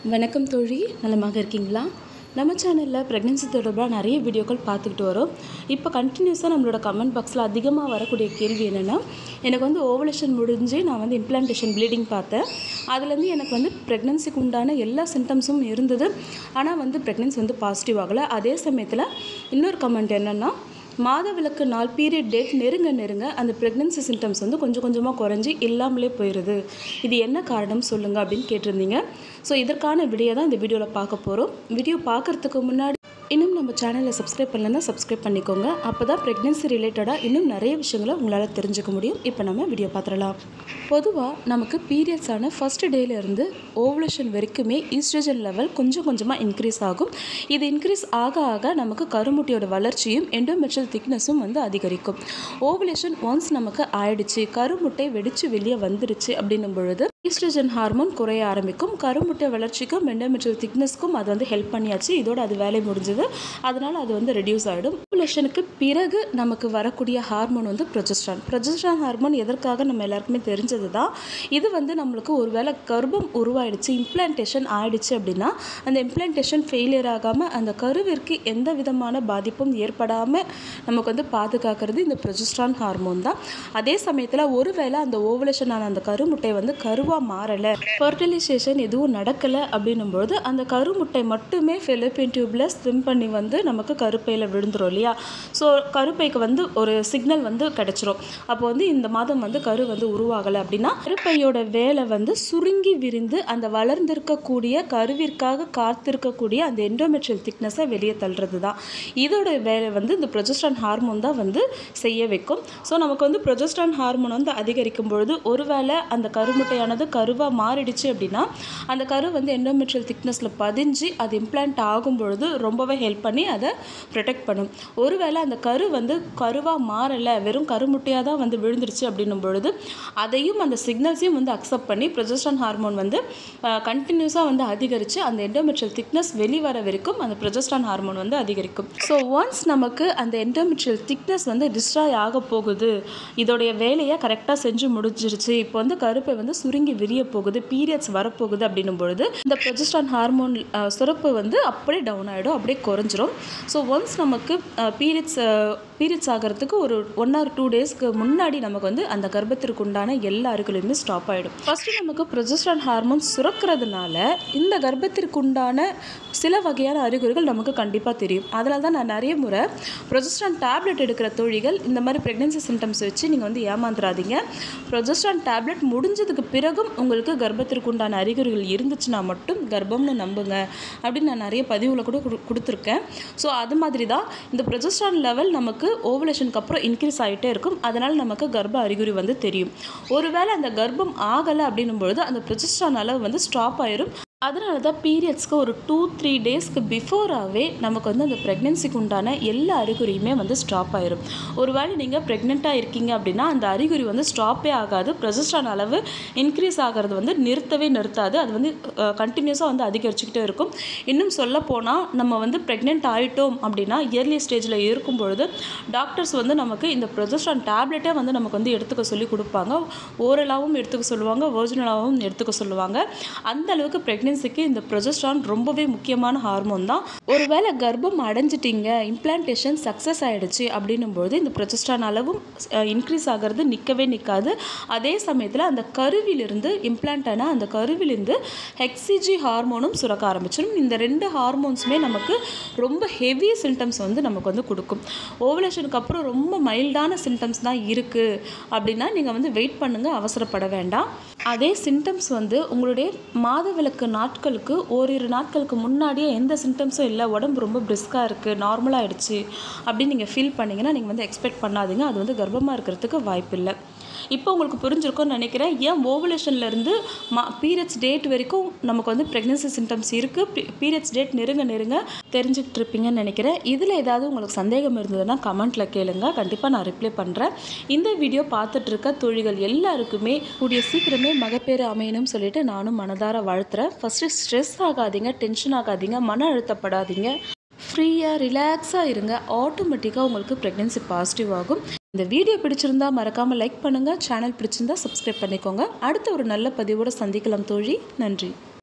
வணக்கம் தோழி நலமாக இருக்கீங்களா நம்ம சேனலில் ப்ரெக்னென்சி தொடர்பாக நிறைய வீடியோக்கள் பார்த்துக்கிட்டு வரோம் இப்போ கண்டினியூஸாக நம்மளோட கமெண்ட் பாக்ஸில் அதிகமாக வரக்கூடிய கேள்வி என்னென்னா எனக்கு வந்து ஓவலேஷன் முடிஞ்சு நான் வந்து இம்ப்ளான்டேஷன் ப்ளீடிங் பார்த்தேன் அதுலேருந்து எனக்கு வந்து ப்ரெக்னென்சிக்கு உண்டான எல்லா சிம்டம்ஸும் இருந்தது ஆனால் வந்து ப்ரெக்னென்சி வந்து பாசிட்டிவ் ஆகலை அதே சமயத்தில் இன்னொரு கமெண்ட் என்னென்னா மாதவிலக்கு நாள் பீரியட் டேட் நெருங்க நெருங்க அந்த ப்ரெக்னென்சி சிம்டம்ஸ் வந்து கொஞ்சம் கொஞ்சமாக குறைஞ்சி இல்லாமலே போயிடுது இது என்ன காரணம் சொல்லுங்கள் அப்படின்னு கேட்டிருந்தீங்க ஸோ இதற்கான விடையை தான் இந்த வீடியோவில் பார்க்க போகிறோம் வீடியோ பார்க்குறதுக்கு முன்னாடி இன்னும் நம்ம சேனலை சப்ஸ்கிரைப் பண்ணலன்னா சப்ஸ்கிரைப் பண்ணிக்கோங்க அப்போ தான் ப்ரெக்னென்சி ரிலேட்டடாக இன்னும் நிறைய விஷயங்களை உங்களால் தெரிஞ்சுக்க முடியும் இப்போ நம்ம வீடியோ பார்த்துடலாம் பொதுவாக நமக்கு பீரியட்ஸ் ஆன ஃபஸ்ட் டேலேருந்து ஓவலேஷன் வரைக்குமே ஈஸ்ட்ரஜன் லெவல் கொஞ்சம் கொஞ்சமாக இன்க்ரீஸ் ஆகும் இது இன்க்ரீஸ் ஆக ஆக நமக்கு கருமுட்டியோட வளர்ச்சியும் எண்டோமெட்ரியல் திக்னஸும் வந்து அதிகரிக்கும் ஓவலேஷன் ஒன்ஸ் நமக்கு ஆயிடுச்சு கருமுட்டை வெடித்து வெளியே வந்துடுச்சு அப்படின்னும் பொழுது ஈஸ்ட்ரஜன் ஹார்மோன் குறைய ஆரம்பிக்கும் கருமுட்டை வளர்ச்சிக்கும் எண்டோமெட்ரியல் திக்னஸ்க்கும் அது வந்து ஹெல்ப் பண்ணியாச்சு இதோட அது வேலை முடிஞ்சது அதனால் அது வந்து ரெடியூஸ் ஆகிடும் ஓவலேஷனுக்கு பிறகு நமக்கு வரக்கூடிய ஹார்மோன் வந்து ப்ரொஜெஸ்ட்ரான் ப்ரொஜெஸ்ட்ரான் ஹார்மோன் எதற்காக நம்ம எல்லாருக்குமே தெரிஞ்சது தான் இது வந்து நம்மளுக்கு ஒருவேளை கர்ப்பம் உருவாயிடுச்சு இம்ப்ளான்டேஷன் ஆயிடுச்சு அப்படின்னா அந்த இம்ப்ளான்டேஷன் ஃபெயிலியர் ஆகாமல் அந்த கருவிற்கு எந்த விதமான பாதிப்பும் ஏற்படாமல் நமக்கு வந்து பாதுகாக்கிறது இந்த ப்ரொஜெஸ்ட்ரான் ஹார்மோன் தான் அதே சமயத்தில் ஒருவேளை அந்த ஓவலேஷன் ஆன அந்த கருமுட்டை வந்து கருவாக மாறலை ஃபர்டிலைசேஷன் எதுவும் நடக்கலை அப்படின்னும்போது அந்த கருமுட்டை மட்டுமே ஃபெலோப்பியன் டியூப்பில் ஸ்விம் பண்ணி வந்து நமக்கு கருப்பையில் விழுந்துரும் இல்லையா ஸோ கருப்பைக்கு வந்து ஒரு சிக்னல் வந்து கிடச்சிரும் அப்போ வந்து இந்த மாதம் வந்து கரு வந்து உருவாகலை அப்படின்னா கருப்பையோட வேலை வந்து சுருங்கி விரிந்து அந்த வளர்ந்திருக்கக்கூடிய கருவிற்காக காத்திருக்கக்கூடிய அந்த எண்டோமெட்ரியல் திக்னஸை வெளியே தள்ளுறது தான் இதோட வேலை வந்து இந்த ப்ரொஜெஸ்ட்ரான் ஹார்மோன் தான் வந்து செய்ய வைக்கும் ஸோ நமக்கு வந்து ப்ரொஜெஸ்ட்ரான் ஹார்மோன் வந்து அதிகரிக்கும் பொழுது ஒருவேளை அந்த கருமுட்டையானது கருவாக மாறிடுச்சு அப்படின்னா அந்த கரு வந்து எண்டோமெட்ரியல் திக்னஸில் பதிஞ்சு அது இம்ப்ளான்ட் ஆகும் பொழுது ரொம்பவே ஹெல்ப் பண்ணி அதை ப்ரொடெக்ட் பண்ணும் ஒருவேளை அந்த கரு வந்து கருவாக மாறலை வெறும் கருமுட்டையாக தான் வந்து விழுந்துருச்சு அப்படின்னும் பொழுது அதையும் அந்த சிக்னல்ஸையும் வந்து அக்செப்ட் பண்ணி ப்ரொஜெஸ்ட்ரான் ஹார்மோன் வந்து கண்டினியூஸாக வந்து அதிகரித்து அந்த எண்டோமெட்ரியல் திக்னஸ் வெளிவர வரைக்கும் அந்த ப்ரொஜெஸ்ட்ரான் ஹார்மோன் வந்து அதிகரிக்கும் ஸோ ஒன்ஸ் நமக்கு அந்த எண்டோமெட்ரியல் திக்னஸ் வந்து டிஸ்ட்ராய் ஆக போகுது இதோடைய வேலையை கரெக்டாக செஞ்சு முடிஞ்சிருச்சு இப்போ வந்து கருப்பை வந்து சுருங்கி விரிய போகுது பீரியட்ஸ் வரப்போகுது அப்படின்னும் பொழுது இந்த ப்ரொஜெஸ்ட்ரான் ஹார்மோன் சுரப்பு வந்து அப்படியே டவுன் ஆகிடும் அப்படியே குறைஞ்சிரும் ஸோ ஒன்ஸ் நமக்கு பீரியட்ஸ் பீரியட்ஸ் ஆகிறதுக்கு ஒரு ஒன் ஆர் டூ டேஸ்க்கு முன்னாடி நமக்கு வந்து அந்த கர்ப்பத்திற்கு உண்டான எல்லா அருகிலுமே ஸ்டாப் ஆகிடும் ஃபஸ்ட்டு நமக்கு ப்ரொஜெஸ்ட்ரான் ஹார்மோன் சுரக்கிறதுனால இந்த கர்ப்பத்திற்கு உண்டான சில வகையான அறிகுறிகள் நமக்கு கண்டிப்பாக தெரியும் அதனால தான் நான் நிறைய முறை ப்ரொஜெஸ்ட்ரான் டேப்லெட் எடுக்கிற தொழில்கள் இந்த மாதிரி ப்ரெக்னென்சி சிம்டம்ஸ் வச்சு நீங்கள் வந்து ஏமாந்துடாதீங்க ப்ரொஜெஸ்ட்ரான் டேப்லெட் முடிஞ்சதுக்கு பிறகும் உங்களுக்கு கர்ப்பத்திற்கு உண்டான அறிகுறிகள் இருந்துச்சுன்னா மட்டும் கர்ப்பம்னு நம்புங்க அப்படின்னு நான் நிறைய பதிவில் கூட கொடு கொடுத்துருக்கேன் ஸோ அது மாதிரி தான் இந்த ப்ரொஜெஸ்ட்ரான் லெவல் நமக்கு ஓவலேஷனுக்கு அப்புறம் இன்க்ரீஸ் ஆகிட்டே இருக்கும் அதனால் நமக்கு கர்ப்ப அறிகுறி வந்து தெரியும் ஒருவேளை அந்த கர்ப்பம் ஆகலை அப்படின்னும் பொழுது அந்த ப்ரொஜெஸ்ட்ரான் அளவு வந்து ஸ்டாப் ஆயிரும் அதனால தான் பீரியட்ஸ்க்கு ஒரு டூ த்ரீ டேஸ்க்கு பிஃபோராகவே நமக்கு வந்து அந்த ப்ரெக்னென்சிக்கு உண்டான எல்லா அறிகுறியுமே வந்து ஸ்டாப் ஆயிரும் ஒருவேளை நீங்கள் ப்ரெக்னெண்ட்டாக இருக்கீங்க அப்படின்னா அந்த அறிகுறி வந்து ஸ்டாப்பே ஆகாது ப்ரெஜஸ்ட்ரான் அளவு இன்க்ரீஸ் ஆகிறது வந்து நிறுத்தவே நிறுத்தாது அது வந்து கண்டினியூஸாக வந்து அதிகரிச்சுக்கிட்டே இருக்கும் இன்னும் சொல்ல போனால் நம்ம வந்து ப்ரெக்னென்ட் ஆகிட்டோம் அப்படின்னா இயர்லி ஸ்டேஜில் இருக்கும் பொழுது டாக்டர்ஸ் வந்து நமக்கு இந்த ப்ரொஜஸ்ட்ரான் டேப்லெட்டே வந்து நமக்கு வந்து எடுத்துக்க சொல்லி கொடுப்பாங்க ஓரலாகவும் எடுத்துக்க சொல்லுவாங்க ஒரிஜினலாகவும் எடுத்துக்க சொல்லுவாங்க அந்த அளவுக்கு ப்ரெக்னென்சிக்கு இந்த ப்ரொஜெஸ்ட்ரான் ரொம்பவே முக்கியமான ஹார்மோன் தான் ஒருவேளை கர்ப்பம் அடைஞ்சிட்டிங்க இம்ப்ளான்டேஷன் சக்ஸஸ் ஆகிடுச்சு அப்படின்னும்போது இந்த ப்ரொஜெஸ்ட்ரான் அளவும் இன்க்ரீஸ் ஆகிறது நிற்கவே நிற்காது அதே சமயத்தில் அந்த கருவிலிருந்து இம்ப்ளான்ட் ஆன அந்த கருவிலிருந்து ஹெக்ஸிஜி ஹார்மோனும் சுரக்க ஆரம்பிச்சிடும் இந்த ரெண்டு ஹார்மோன்ஸுமே நமக்கு ரொம்ப ஹெவி சிம்டம்ஸ் வந்து நமக்கு வந்து கொடுக்கும் ஓவலேஷனுக்கு அப்புறம் ரொம்ப மைல்டான சிம்டம்ஸ் தான் இருக்குது அப்படின்னா நீங்கள் வந்து வெயிட் பண்ணுங்கள் அவசரப்பட வேண்டாம் அதே சிம்டம்ஸ் வந்து உங்களுடைய மாதவிலக்கு நாட்களுக்கு ஓரிரு நாட்களுக்கு முன்னாடியே எந்த சிம்டம்ஸும் இல்லை உடம்பு ரொம்ப பிரிஸ்காக இருக்குது நார்மலாகிடுச்சு அப்படின்னு நீங்கள் ஃபீல் பண்ணிங்கன்னா நீங்கள் வந்து எக்ஸ்பெக்ட் பண்ணாதீங்க அது வந்து கர்ப்பமாக இருக்கிறதுக்கு வாய்ப்பு இல்லை இப்போ உங்களுக்கு புரிஞ்சிருக்கும்னு நினைக்கிறேன் ஏன் ஓவலேஷன்லேருந்து மா பீரியட்ஸ் டேட் வரைக்கும் நமக்கு வந்து ப்ரெக்னென்சி சிம்டம்ஸ் இருக்குது பீரியட்ஸ் டேட் நெருங்க நெருங்க தெரிஞ்சுக்கிட்டு இருப்பீங்கன்னு நினைக்கிறேன் இதில் ஏதாவது உங்களுக்கு சந்தேகம் இருந்ததுன்னா கமெண்ட்டில் கேளுங்க கண்டிப்பாக நான் ரிப்ளை பண்ணுறேன் இந்த வீடியோ பார்த்துட்டு இருக்க தொழில்கள் எல்லாருக்குமே கூடிய சீக்கிரமே மகப்பேறு அமையணும்னு சொல்லிட்டு நானும் மனதார வாழ்த்துறேன் ஃபஸ்ட்டு ஸ்ட்ரெஸ் ஆகாதீங்க டென்ஷன் ஆகாதீங்க மன அழுத்தப்படாதீங்க ஃப்ரீயாக ரிலாக்ஸாக இருங்க ஆட்டோமேட்டிக்காக உங்களுக்கு ப்ரெக்னென்சி பாசிட்டிவ் ஆகும் இந்த வீடியோ பிடிச்சிருந்தா மறக்காமல் லைக் பண்ணுங்கள் சேனல் பிடிச்சிருந்தா சப்ஸ்கிரைப் பண்ணிக்கோங்க அடுத்த ஒரு நல்ல பதிவோடு சந்திக்கலாம் தோழி நன்றி